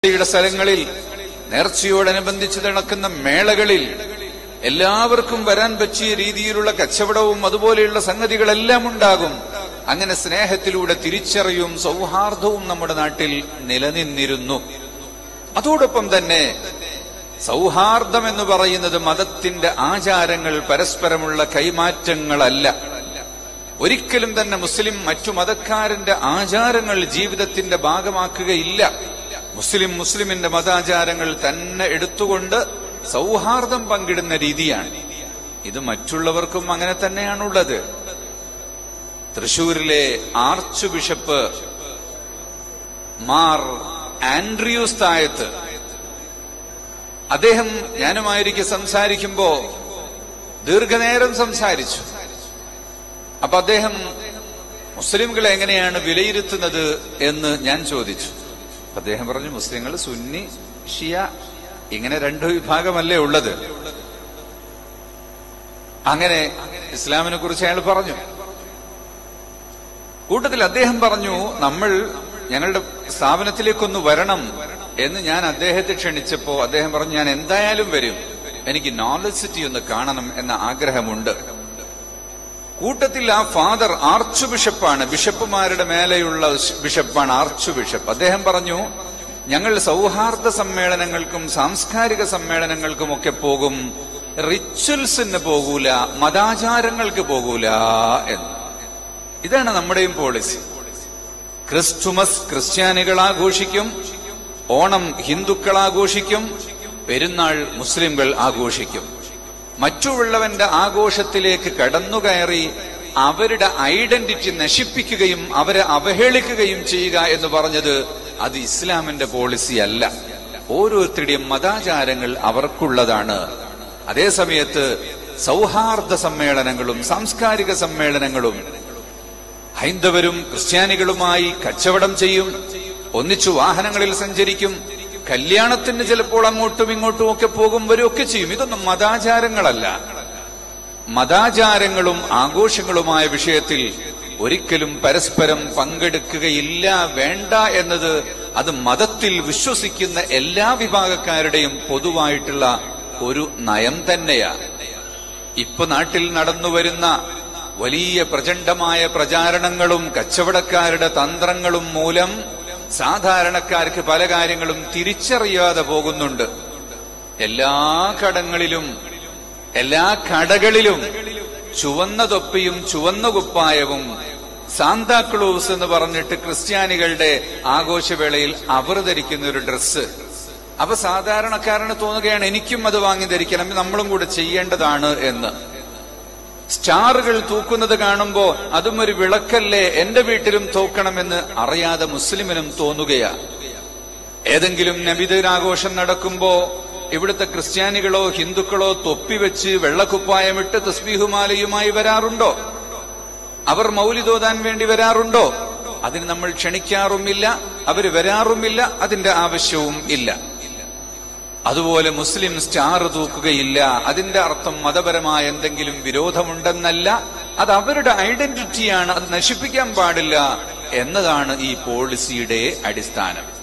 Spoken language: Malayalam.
നേർച്ചയുടെ സ്ഥലങ്ങളിൽ നേർച്ചയോടനുബന്ധിച്ച് നടക്കുന്ന മേളകളിൽ എല്ലാവർക്കും വരാൻ പറ്റിയ രീതിയിലുള്ള കച്ചവടവും അതുപോലെയുള്ള സംഗതികളെല്ലാം ഉണ്ടാകും അങ്ങനെ സ്നേഹത്തിലൂടെ തിരിച്ചറിയും സൗഹാർദ്ദവും നമ്മുടെ നാട്ടിൽ നിലനിന്നിരുന്നു അതോടൊപ്പം തന്നെ സൗഹാർദ്ദം എന്ന് പറയുന്നത് മതത്തിന്റെ ആചാരങ്ങൾ പരസ്പരമുള്ള കൈമാറ്റങ്ങളല്ല ഒരിക്കലും തന്നെ മുസ്ലിം മറ്റു മതക്കാരന്റെ ആചാരങ്ങൾ ജീവിതത്തിന്റെ ഭാഗമാക്കുകയില്ല മുസ്ലിം മുസ്ലിമിന്റെ മതാചാരങ്ങൾ തന്നെ എടുത്തുകൊണ്ട് സൗഹാർദ്ദം പങ്കിടുന്ന രീതിയാണ് ഇത് മറ്റുള്ളവർക്കും അങ്ങനെ തന്നെയാണുള്ളത് തൃശൂരിലെ ആർച്ച് ബിഷപ്പ് മാർ ആൻഡ്രിയൂസ് തായത്ത് അദ്ദേഹം ഞാനുമായിരിക്കും സംസാരിക്കുമ്പോ ദീർഘനേരം സംസാരിച്ചു അപ്പൊ അദ്ദേഹം മുസ്ലിംകളെ എങ്ങനെയാണ് വിലയിരുത്തുന്നത് എന്ന് ഞാൻ ചോദിച്ചു അപ്പൊ അദ്ദേഹം പറഞ്ഞു മുസ്ലിങ്ങൾ സുന്നി ഷിയ ഇങ്ങനെ രണ്ടു വിഭാഗമല്ലേ ഉള്ളത് അങ്ങനെ ഇസ്ലാമിനെ കുറിച്ച് അയാൾ പറഞ്ഞു കൂട്ടത്തിൽ അദ്ദേഹം പറഞ്ഞു നമ്മൾ ഞങ്ങളുടെ സ്ഥാപനത്തിലേക്കൊന്ന് വരണം എന്ന് ഞാൻ അദ്ദേഹത്തെ ക്ഷണിച്ചപ്പോ അദ്ദേഹം പറഞ്ഞു ഞാൻ എന്തായാലും വരും എനിക്ക് നോളജ് സിറ്റി ഒന്ന് കാണണം എന്ന ആഗ്രഹമുണ്ട് കൂട്ടത്തിൽ ആ ഫാദർ ആർച്ച് ബിഷപ്പാണ് ബിഷപ്പുമാരുടെ മേലെയുള്ള ബിഷപ്പാണ് ആർച്ച് ബിഷപ്പ് അദ്ദേഹം പറഞ്ഞു ഞങ്ങൾ സൗഹാർദ്ദ സമ്മേളനങ്ങൾക്കും സാംസ്കാരിക സമ്മേളനങ്ങൾക്കും ഒക്കെ പോകും റിച്വൽസിന് പോകൂല മതാചാരങ്ങൾക്ക് പോകൂല എന്ന് ഇതാണ് നമ്മുടെയും പോളിസി ക്രിസ്തുമസ് ക്രിസ്ത്യാനികൾ ആഘോഷിക്കും ഓണം ഹിന്ദുക്കൾ ആഘോഷിക്കും പെരുന്നാൾ മുസ്ലിംകൾ ആഘോഷിക്കും മറ്റുള്ളവന്റെ ആഘോഷത്തിലേക്ക് കടന്നുകയറി അവരുടെ ഐഡന്റിറ്റി നശിപ്പിക്കുകയും അവരെ അവഹേളിക്കുകയും ചെയ്യുക എന്ന് പറഞ്ഞത് അത് ഇസ്ലാമിന്റെ പോളിസി അല്ല ഓരോരുത്തരുടെയും മതാചാരങ്ങൾ അവർക്കുള്ളതാണ് അതേസമയത്ത് സൗഹാർദ്ദ സമ്മേളനങ്ങളും സാംസ്കാരിക സമ്മേളനങ്ങളും ഹൈന്ദവരും ക്രിസ്ത്യാനികളുമായി കച്ചവടം ചെയ്യും ഒന്നിച്ചു വാഹനങ്ങളിൽ സഞ്ചരിക്കും കല്യാണത്തിന് ചിലപ്പോൾ അങ്ങോട്ടും ഇങ്ങോട്ടും ഒക്കെ പോകും വരും ഒക്കെ ചെയ്യും ഇതൊന്നും മതാചാരങ്ങളല്ല മതാചാരങ്ങളും ആഘോഷങ്ങളുമായ വിഷയത്തിൽ ഒരിക്കലും പരസ്പരം പങ്കെടുക്കുകയില്ല വേണ്ട എന്നത് അത് മതത്തിൽ വിശ്വസിക്കുന്ന എല്ലാ വിഭാഗക്കാരുടെയും പൊതുവായിട്ടുള്ള ഒരു നയം തന്നെയാണ് ഇപ്പൊ നാട്ടിൽ നടന്നുവരുന്ന വലിയ പ്രചണ്ഡമായ പ്രചാരണങ്ങളും കച്ചവടക്കാരുടെ തന്ത്രങ്ങളും മൂലം സാധാരണക്കാർക്ക് പല കാര്യങ്ങളും തിരിച്ചറിയാതെ പോകുന്നുണ്ട് എല്ലാ കടങ്ങളിലും എല്ലാ കടകളിലും ചുവന്ന തൊപ്പിയും ചുവന്ന കുപ്പായവും സാന്താക്ലൂസ് എന്ന് പറഞ്ഞിട്ട് ക്രിസ്ത്യാനികളുടെ ആഘോഷവേളയിൽ അവർ ധരിക്കുന്ന ഒരു ഡ്രസ്സ് അപ്പൊ സാധാരണക്കാരന് തോന്നുകയാണ് എനിക്കും അത് വാങ്ങി ധരിക്കണം നമ്മളും കൂടെ ചെയ്യേണ്ടതാണ് എന്ന് സ്റ്റാറുകൾ തൂക്കുന്നത് കാണുമ്പോ അതും ഒരു വിളക്കല്ലേ എന്റെ വീട്ടിലും തൂക്കണമെന്ന് അറിയാതെ മുസ്ലിമിനും തോന്നുകയാ ഏതെങ്കിലും നബിദിനാഘോഷം നടക്കുമ്പോ ഇവിടുത്തെ ക്രിസ്ത്യാനികളോ ഹിന്ദുക്കളോ തൊപ്പിവെച്ച് വെള്ളക്കുപ്പായമിട്ട് തസ്ബീഹുമാലയുമായി വരാറുണ്ടോ അവർ മൗലിതോതാൻ വേണ്ടി വരാറുണ്ടോ അതിന് നമ്മൾ ക്ഷണിക്കാറുമില്ല അവർ വരാറുമില്ല അതിന്റെ ആവശ്യവും ഇല്ല അതുപോലെ മുസ്ലിം സ്റ്റാർ തൂക്കുകയില്ല അതിന്റെ അർത്ഥം മതപരമായ എന്തെങ്കിലും വിരോധമുണ്ടെന്നല്ല അത് അവരുടെ ഐഡന്റിറ്റിയാണ് അത് നശിപ്പിക്കാൻ പാടില്ല എന്നതാണ് ഈ പോളിസിയുടെ അടിസ്ഥാനം